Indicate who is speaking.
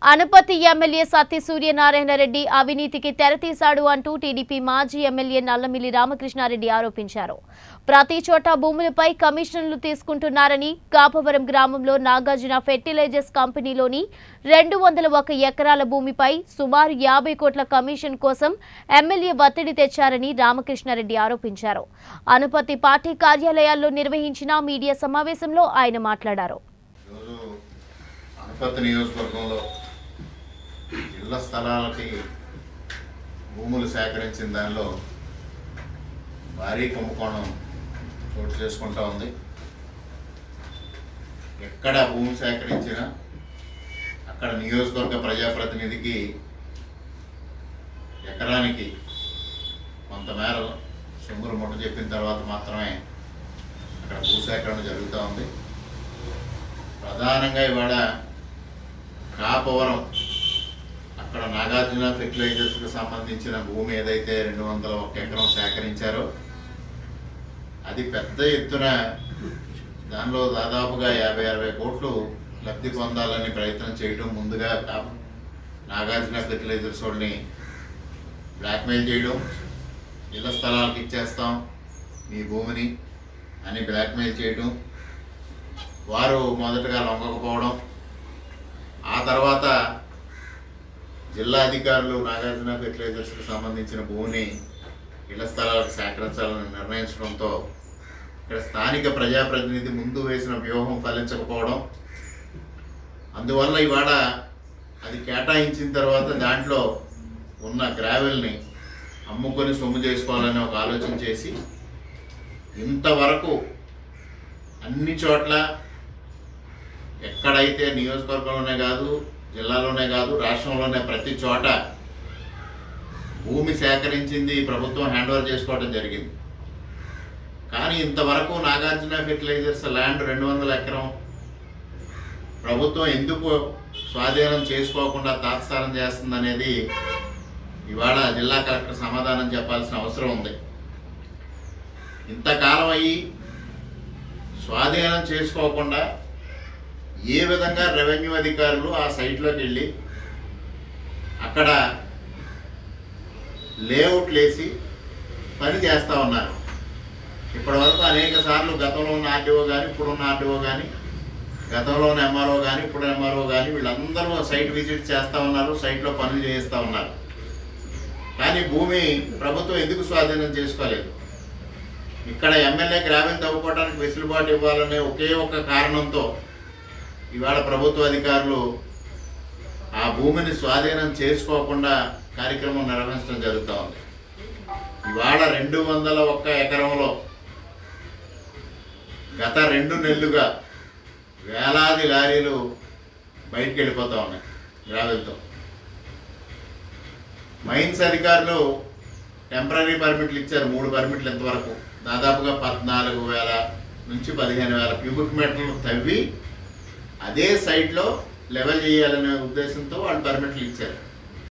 Speaker 1: అనపతి MLA Satya Suryanarayana Reddy అవినీతికి తెరతీశాడు అంటూ టీడీపీ మాజీ ఎమ్మెల్యే నల్లమిల్లి రామకృష్ణారెడ్డి ఆరోపించారు ప్రతి చోట భూములపై కమిషన్లు తీసుకుంటున్నారని కాపవరం గ్రామంలో నాగార్జున ఫెర్టిలైజర్స్ కంపెనీలోని రెండు వందల ఒక ఎకరాల భూమిపై సుమారు యాభై కోట్ల కమిషన్ కోసం ఎమ్మెల్యే ఒత్తిడి తెచ్చారని రామకృష్ణారెడ్డి ఆరోపించారు అనుపతి పార్టీ కార్యాలయాల్లో నిర్వహించిన మీడియా సమావేశంలో ఆయన మాట్లాడారు
Speaker 2: ఈరోజు అనపర్తి నియోజకవర్గంలో ఇళ్ల స్థలాలకి భూములు సేకరించిన దానిలో భారీ కుంభకోణం చోటు చేసుకుంటా ఉంది ఎక్కడ భూమి సేకరించినా అక్కడ నియోజకవర్గ ప్రజాప్రతినిధికి ఎకరానికి కొంతమేర సొమ్ములు ముట్ట చెప్పిన తర్వాత మాత్రమే అక్కడ భూసేకరణ జరుగుతూ ఉంది ప్రధానంగా ఇవాళ కాపవరం అక్కడ నాగార్జున ఫెర్టిలైజర్స్కి సంబంధించిన భూమి ఏదైతే రెండు వందల ఒక ఎకరం సేకరించారో అది పెద్ద ఎత్తున దానిలో దాదాపుగా యాభై అరవై కోట్లు లబ్ధి పొందాలని ప్రయత్నం చేయడం ముందుగా కా- నాగార్జున ఫెర్టిలైజర్స్ వాళ్ళని బ్లాక్మెయిల్ చేయడం ఇళ్ల స్థలాలకు ఇచ్చేస్తాం మీ భూమిని అని బ్లాక్మెయిల్ చేయడం వారు మొదటగా లొంగకపోవడం ఆ తర్వాత జిల్లా అధికారులు నాగార్జున ఫెర్టిలైజర్స్కి సంబంధించిన భూమిని ఇళ్ల స్థలాలకు సేకరించాలని నిర్ణయించడంతో ఇక్కడ స్థానిక ప్రజాప్రతినిధి ముందు వేసిన వ్యూహం ఫలించకపోవడం అందువల్ల ఇవాళ అది కేటాయించిన తర్వాత దాంట్లో ఉన్న గ్రావెల్ని అమ్ముకొని సొమ్ము చేసుకోవాలని ఒక ఆలోచన చేసి ఇంతవరకు అన్ని చోట్ల ఎక్కడైతే నియోజకవర్గంలోనే కాదు జిల్లాలోనే కాదు రాష్ట్రంలోనే ప్రతి చోట భూమి సేకరించింది ప్రభుత్వం హ్యాండ్ ఓవర్ చేసుకోవడం జరిగింది కానీ ఇంతవరకు నాగార్జున ఫెర్టిలైజర్స్ ల్యాండ్ రెండు వందల ఎకరం ప్రభుత్వం ఎందుకు స్వాధీనం చేసుకోకుండా తాత్సారం చేస్తుందనేది ఇవాళ జిల్లా కలెక్టర్ సమాధానం చెప్పాల్సిన అవసరం ఉంది ఇంతకాలం అయ్యి స్వాధీనం చేసుకోకుండా ఏ విధంగా రెవెన్యూ అధికారులు ఆ సైట్లోకి వెళ్ళి అక్కడ లేఅవుట్లు వేసి పని చేస్తూ ఉన్నారు ఇప్పటివరకు అనేక సార్లు గతంలో ఉన్న ఆర్డీఓ కానీ ఇప్పుడున్న ఆర్డీఓ కానీ గతంలో ఉన్న ఎంఆర్ఓ కానీ ఇప్పుడు ఎంఆర్ఓ కానీ వీళ్ళందరూ సైట్ విజిట్ చేస్తూ ఉన్నారు సైట్లో పనులు చేయిస్తూ ఉన్నారు కానీ భూమి ప్రభుత్వం ఎందుకు స్వాధీనం చేసుకోలేదు ఇక్కడ ఎమ్మెల్యే గ్రామీణ తవ్వుకోవడానికి వెసులుబాటు ఇవ్వాలనే ఒకే ఒక కారణంతో ఇవాళ ప్రభుత్వ అధికారులు ఆ భూమిని స్వాధీనం చేసుకోకుండా కార్యక్రమం నిర్వహించడం జరుగుతూ ఉంది ఇవాళ రెండు వందల ఒక్క ఎకరంలో గత రెండు నెలలుగా వేలాది లారీలు బయటికి వెళ్ళిపోతూ ఉన్నాయి గ్రావెల్తో మైన్స్ అధికారులు టెంపరీ పర్మిట్లు ఇచ్చారు మూడు పర్మిట్లు ఇంతవరకు దాదాపుగా పద్నాలుగు వేల నుంచి పదిహేను వేల క్యూబిక్ మీటర్లు తవ్వి అదే సైట్లో లెవెల్ చేయాలనే ఉద్దేశంతో వాళ్ళు పర్మిట్లు ఇచ్చారు